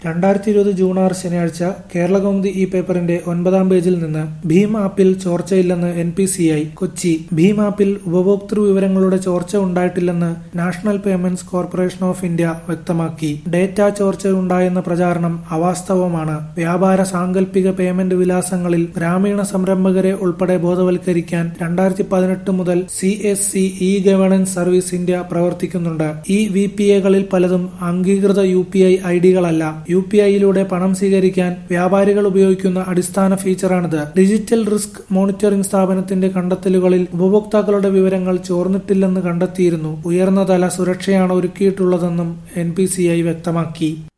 രണ്ടായിരത്തി ഇരുപത് ജൂൺ ആറ് ശനിയാഴ്ച കേരളകൗമുദി ഈ പേപ്പറിന്റെ ഒൻപതാം പേജിൽ നിന്ന് ഭീം ആപ്പിൽ ചോർച്ചയില്ലെന്ന് N P C I Kochi ഭീം ആപ്പിൽ ഉപഭോക്തൃ വിവരങ്ങളുടെ ചോർച്ച ഉണ്ടായിട്ടില്ലെന്ന് national payments corporation of India വ്യക്തമാക്കി ഡേറ്റ ചോർച്ച ഉണ്ടായെന്ന പ്രചാരണം അവാസ്തവമാണ് വ്യാപാര സാങ്കല്പിക പേയ്മെന്റ് വിലാസങ്ങളിൽ ഗ്രാമീണ സംരംഭകരെ ഉൾപ്പെടെ ബോധവൽക്കരിക്കാൻ രണ്ടായിരത്തി പതിനെട്ട് മുതൽ C S C E governance service India പ്രവർത്തിക്കുന്നുണ്ട് ഈ വി പി എകളിൽ പലതും അംഗീകൃത യു പി ഐ ഐ ഡികളല്ല യു പി ഐയിലൂടെ പണം സ്വീകരിക്കാൻ വ്യാപാരികൾ ഉപയോഗിക്കുന്ന അടിസ്ഥാന ഫീച്ചറാണിത് ഡിജിറ്റൽ റിസ്ക് മോണിറ്ററിംഗ് സ്ഥാപനത്തിന്റെ കണ്ടെത്തലുകളിൽ ഉപഭോക്താക്കളുടെ വിവരങ്ങൾ ചോർന്നിട്ടില്ലെന്ന് കണ്ടെത്തിയിരുന്നു ഉയർന്ന തല സുരക്ഷയാണ് ഒരുക്കിയിട്ടുള്ളതെന്നും എൻ വ്യക്തമാക്കി